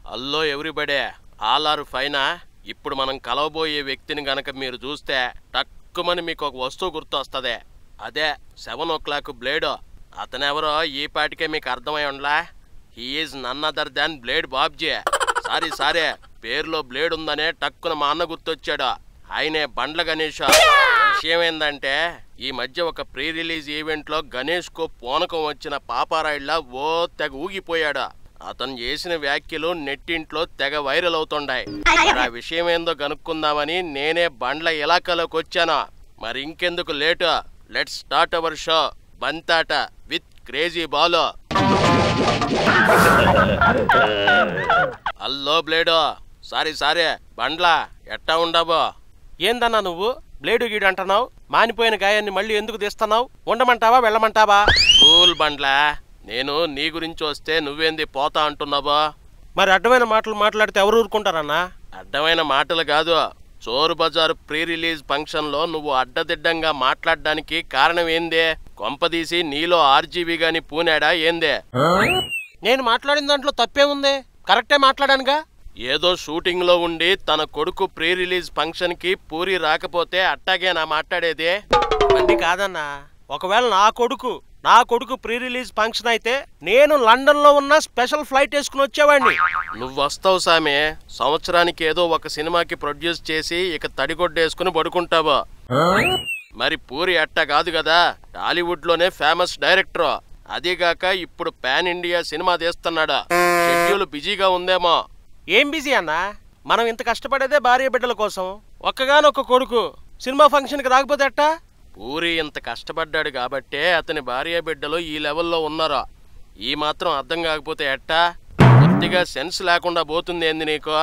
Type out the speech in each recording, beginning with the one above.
hello everybody all are ఫైనా ఇప్పుడు మనం కలవబోయే వ్యక్తిని గనక మీరు చూస్తే టక్కుమని మీకు ఒక వస్తువు గుర్తొస్తుంది అదే సెవెన్ ఓ క్లాక్ బ్లేడ్ అతనెవరో ఈ పాటికే మీకు అర్థమై ఉండలా he is none other than blade Babji sorry sorry పేరులో బ్లేడ్ ఉందనే టక్కున మా అన్న గుర్తొచ్చాడు ఆయనే బండ్ల గణేష్ విషయం ఏందంటే ఈ మధ్య ఒక ప్రీ రిలీజ్ ఈవెంట్ లో గణేష్ కు పూనకం వచ్చిన పాపారాయిడ్లా ఓ తెగ ఊగిపోయాడు అతను చేసిన వ్యాఖ్యలు నెట్టింట్లో తెగ వైరల్ అవుతుండాయి మరి ఆ విషయం ఏందో కనుక్కుందామని నేనే బండ్ల ఇలాకాలోకి వచ్చాను మరి ఇంకెందుకు late let's start our show బంతాట విత్ క్రేజీ బాలో హలో బ్లేడో సారీ సారీ బండ్లా ఎట్టా ఉండబో ఏందన్నా నువ్వు బ్లేడు గీడు అంటున్నావు మానిపోయిన గాయాన్ని మళ్ళీ ఎందుకు తీస్తున్నావు ఉండమంటావా వెళ్ళమంటావా కూల్ బండ్లా నేను నీ గురించి వస్తే నువ్వేంది పోతా అంటున్నావా మరి అడ్డమైన మాటలు మాట్లాడితే ఎవరు ఊరుకుంటారన్నా అడ్డమైన మాటలు కాదు చోరు బజారు ప్రీ రిలీజ్ ఫంక్షన్ లో నువ్వు అడ్డదిడ్డంగా మాట్లాడడానికి కారణం ఏందే కొంపదీసి నీలో ఆర్జీబీ గాని పూనాడా ఏందే నేను మాట్లాడిన దాంట్లో తప్పేముంది కరెక్టే మాట్లాడానుగా ఏదో షూటింగ్ లో ఉండి తన కొడుకు ప్రీ రిలీజ్ ఫంక్షన్ కి పూరి రాకపోతే అట్టాగే నా మాట్లాడేది అది కాదన్నా ఒకవేళ నా కొడుకు నా కొడుకు ప్రీ రిలీజ్ ఫంక్షన్ అయితే నేను లండన్ లో ఉన్న స్పెషల్ ఫ్లైట్ వేసుకుని వచ్చేవాడిని నువ్వు వస్తావు సామి సంవత్సరానికి ఏదో ఒక సినిమాకి ప్రొడ్యూస్ చేసి ఇక తడిగొడ్డేసుకుని పడుకుంటావా మరి పూరి అట్ట కాదు కదా టాలీవుడ్ లోనే ఫేమస్ డైరెక్టర్ అదీగాక ఇప్పుడు పాన్ ఇండియా సినిమా తీస్తున్నాడా షెడ్యూల్ బిజీగా ఉందేమో ఏం బిజీ అన్నా మనం ఇంత కష్టపడేదే భార్య బిడ్డల కోసం ఒక్కగానొక్క కొడుకు సినిమా ఫంక్షన్కి రాకపోతే అట్టా పూరి ఇంత కష్టపడ్డాడు కాబట్టే అతని భార్య బిడ్డలు ఈ లెవెల్లో ఉన్నారా ఈ మాత్రం అర్థం కాకపోతే ఎట్టా కొద్దిగా సెన్స్ లేకుండా పోతుంది ఏంది నీకు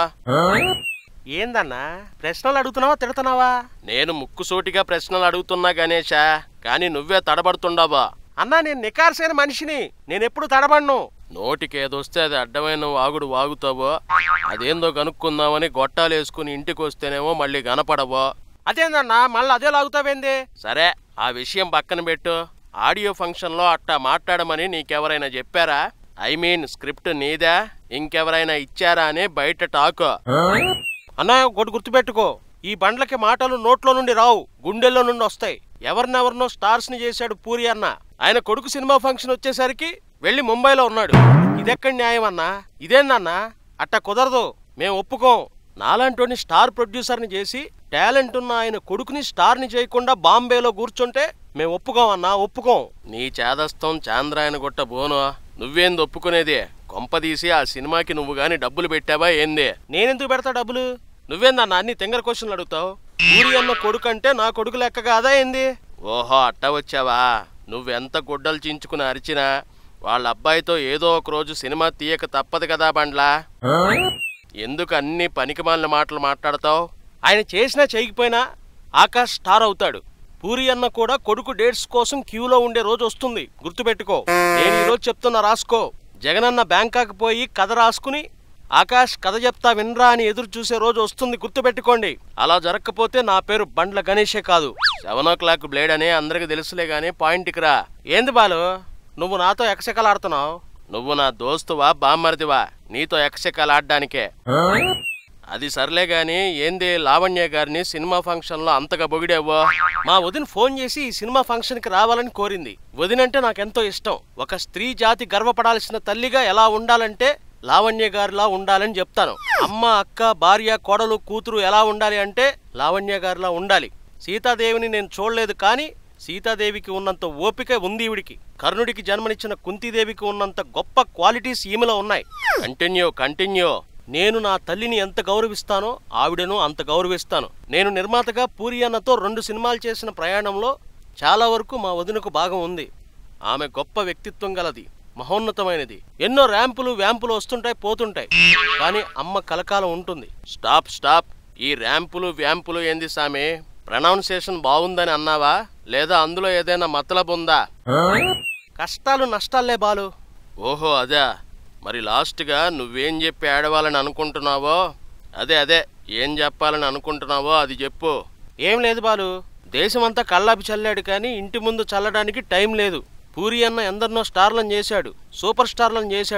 ఏందన్నా ప్రశ్నలు అడుగుతున్నావా తిడుతున్నావా నేను ముక్కుసూటిగా ప్రశ్నలు అడుగుతున్నా గణేషా కానీ నువ్వే తడబడుతుండావా అన్నా నేను నికార్సైన మనిషిని నేనెప్పుడు తడబడ్ను నోటికేదొస్తే అది అడ్డమైన వాగుడు వాగుతావో అదేందో కనుక్కుందామని గొట్టాలు వేసుకుని ఇంటికి వస్తేనేమో మళ్ళీ కనపడవో అదేందన్నా మళ్ళీ అదే లాగుతావేంది సరే ఆ విషయం పక్కన పెట్టు ఆడియో ఫంక్షన్ లో అట్టా మాట్లాడమని నీకెవరైనా చెప్పారా ఐ మీన్ స్క్రిప్ట్ నీదా ఇంకెవరైనా ఇచ్చారా అని బయట టాక్ అన్నా ఒకటి గుర్తుపెట్టుకో ఈ బండ్లకి మాటలు నోట్లో నుండి రావు గుండెల్లో నుండి వస్తాయి ఎవరినెవరినో స్టార్స్ ని చేశాడు పూరి అన్న ఆయన కొడుకు సినిమా ఫంక్షన్ వచ్చేసరికి వెళ్ళి ముంబైలో ఉన్నాడు ఇదెక్కడి న్యాయం అన్నా ఇదేందన్నా అట్ట కుదరదు మేము ఒప్పుకోం నాలాంటి స్టార్ ప్రొడ్యూసర్ని చేసి టాలెంట్ ఉన్న ఆయన కొడుకుని స్టార్ని చేయకుండా బాంబేలో కూర్చుంటే మేము ఒప్పుకోం అన్నా ఒప్పుకోం నీ చేదస్తం చాంద్రాయన గుట్ట బోను నువ్వేంది ఒప్పుకునేది కొంపదీసి ఆ సినిమాకి నువ్వు గాని డబ్బులు పెట్టావా ఏంది నేనెందుకు పెడతా డబ్బులు నువ్వేందన్నా అన్ని తెంగర క్వశ్చన్లు అడుగుతావు ఊరి అన్న కొడుకు అంటే నా కొడుకు లెక్క కాదా ఏంది ఓహో అట్ట వచ్చావా నువ్వెంత గుడ్డలు చించుకుని అరిచినా వాళ్ళ అబ్బాయితో ఏదో ఒక రోజు సినిమా తీయక తప్పదు కదా బండ్లా ఎందుకు అన్ని పనికిమాలిన మాటలు మాట్లాడతావు ఆయన చేసినా చేయకపోయినా ఆకాష్ స్టార్ అవుతాడు పూరి అన్న కూడా కొడుకు డేట్స్ కోసం క్యూలో ఉండే రోజు వస్తుంది గుర్తుపెట్టుకో నేను ఈరోజు చెప్తున్నా రాసుకో జగనన్న బ్యాంకాక్ పోయి కథ రాసుకుని ఆకాష్ కథ చెప్తా వినరా అని ఎదురు చూసే రోజు వస్తుంది గుర్తుపెట్టుకోండి అలా జరగకపోతే నా పేరు బండ్ల గణేషే కాదు సెవెన్ ఓ క్లాక్ బ్లేడ్ అని అందరికి తెలుసులే గానీ పాయింట్కి రా ఏంది బాలు నువ్వు నాతో ఎకసెకలాడుతున్నావు నువ్వు నా దోస్తువా బామ్మర్దివా నీతో ఎకసెకలాడడానికే అది సర్లే గాని ఏంది లావణ్య గారిని సినిమా ఫంక్షన్ లో అంతగా పొగిడావో మా వదిన ఫోన్ చేసి ఈ సినిమా ఫంక్షన్ కి రావాలని కోరింది వదినంటే నాకెంతో ఇష్టం ఒక స్త్రీ జాతి గర్వపడాల్సిన తల్లిగా ఎలా ఉండాలంటే లావణ్య గారిలా ఉండాలని చెప్తాను అమ్మ అక్క భార్య కోడలు కూతురు ఎలా ఉండాలి అంటే లావణ్య గారిలా ఉండాలి సీతాదేవిని నేను చూడలేదు కానీ సీతాదేవికి ఉన్నంత ఓపిక ఉంది ఈవిడికి కర్ణుడికి జన్మనిచ్చిన కుంతీదేవికి ఉన్నంత గొప్ప క్వాలిటీస్ ఈమెలో ఉన్నాయి కంటిన్యూ కంటిన్యూ నేను నా తల్లిని ఎంత గౌరవిస్తానో ఆవిడను అంత గౌరవిస్తాను నేను నిర్మాతగా పూరి అన్నతో రెండు సినిమాలు చేసిన ప్రయాణంలో చాలా వరకు మా వదినకు భాగం ఉంది ఆమె గొప్ప వ్యక్తిత్వం గలది మహోన్నతమైనది ఎన్నో ర్యాంపులు వ్యాంపులు వస్తుంటాయి పోతుంటాయి కానీ అమ్మ కలకాలం ఉంటుంది స్టాప్ స్టాప్ ఈ ర్యాంపులు వ్యాంపులు ఏంది సామి ప్రొనౌన్సియేషన్ బాగుందని అన్నావా లేదా అందులో ఏదైనా మతలబు ఉందా కష్టాలు నష్టాలే బాలు ఓహో అదే మరి లాస్ట్గా నువ్వేం చెప్పి ఏడవాలని అనుకుంటున్నావో అదే అదే ఏం చెప్పాలని అనుకుంటున్నావో అది చెప్పు ఏం లేదు బాలు దేశమంతా కళ్ళాపి చల్లాడు కానీ ఇంటి ముందు చల్లడానికి టైం లేదు పూరి అన్న ఎందరినో స్టార్లను చేశాడు సూపర్ స్టార్లను చేశాడు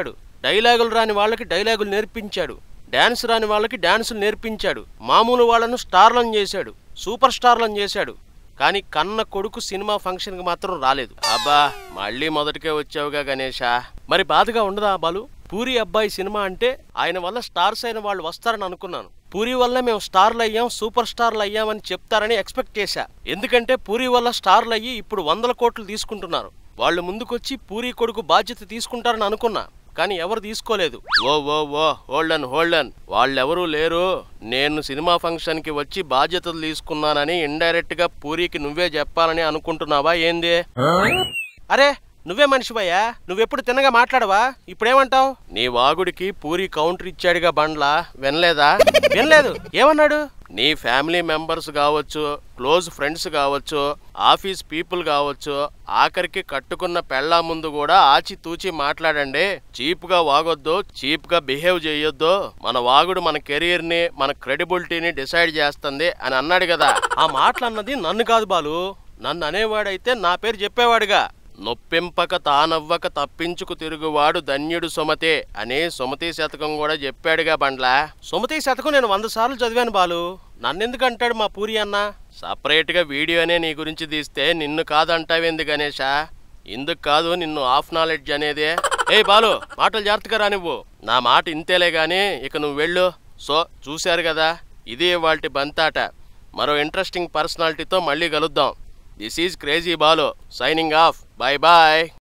డైలాగులు రాని వాళ్ళకి డైలాగులు నేర్పించాడు డాన్స్ రాని వాళ్ళకి డాన్సులు నేర్పించాడు మామూలు వాళ్ళను స్టార్లను చేశాడు సూపర్ స్టార్లను చేశాడు కానీ కన్న కొడుకు సినిమా ఫంక్షన్కి మాత్రం రాలేదు అబ్బా మళ్ళీ మొదటికే వచ్చావుగా గణేషా మరి బాధగా ఉండదా బాలు పూరి అబ్బాయి సినిమా అంటే ఆయన వల్ల స్టార్స్ అయిన వాళ్ళు వస్తారని అనుకున్నాను పూరి వల్ల మేము స్టార్లు అయ్యాం సూపర్ స్టార్లు అయ్యామని చెప్తారని ఎక్స్పెక్ట్ చేశా ఎందుకంటే పూరి వల్ల స్టార్లు అయ్యి ఇప్పుడు వందల కోట్లు తీసుకుంటున్నారు వాళ్ళు ముందుకొచ్చి పూరి కొడుకు బాధ్యత తీసుకుంటారని అనుకున్నా కానీ ఎవరు తీసుకోలేదు ఓ ఓ ఓ హోల్డన్ హోల్డన్ వాళ్ళెవరూ లేరు నేను సినిమా ఫంక్షన్ కి వచ్చి బాధ్యతలు తీసుకున్నానని ఇండైరెక్ట్ గా పూరికి నువ్వే చెప్పాలని అనుకుంటున్నావా ఏంది అరే నువ్వే మనిషివయ్యా నువ్వెప్పుడు తిన్నగా మాట్లాడవా ఇప్పుడేమంటావు నీ వాగుడికి పూరి కౌంటర్ ఇచ్చాడుగా బండ్లా వినలేదా వినలేదు ఏమన్నాడు నీ ఫ్యామిలీ మెంబర్స్ కావచ్చు క్లోజ్ ఫ్రెండ్స్ కావచ్చు ఆఫీస్ పీపుల్ కావచ్చు ఆఖరికి కట్టుకున్న పెళ్ళా ముందు కూడా ఆచితూచి మాట్లాడండి చీప్ గా వాగొద్దు చీప్ గా బిహేవ్ చేయొద్దు మన వాగుడు మన కెరీర్ ని మన క్రెడిబిలిటీని డిసైడ్ చేస్తుంది అని అన్నాడు కదా ఆ మాటలు అన్నది నన్ను కాదు బాలు నన్ను అనేవాడైతే నా పేరు చెప్పేవాడుగా నొప్పింపక తానవ్వక తప్పించుకు తిరుగువాడు ధన్యుడు సుమతే అనే సుమతి శతకం కూడా చెప్పాడుగా బండ్లా సుమతి శతకం నేను వంద సార్లు చదివాను బాలు నన్నెందుకు అంటాడు మా పూరి అన్న సపరేట్ గా వీడియోనే నీ గురించి తీస్తే నిన్ను కాదంటావేంది గణేషా ఇందుకు కాదు నిన్ను ఆఫ్ నాలెడ్జ్ అనేదే ఏ బాలు మాటలు జాగ్రత్తగా రా నువ్వు నా మాట ఇంతేలే గాని ఇక నువ్వు వెళ్ళు సో చూశారు కదా ఇది వాటి బంతాట మరో ఇంట్రెస్టింగ్ పర్సనాలిటీతో మళ్ళీ కలుద్దాం this is crazy Balu signing off bye bye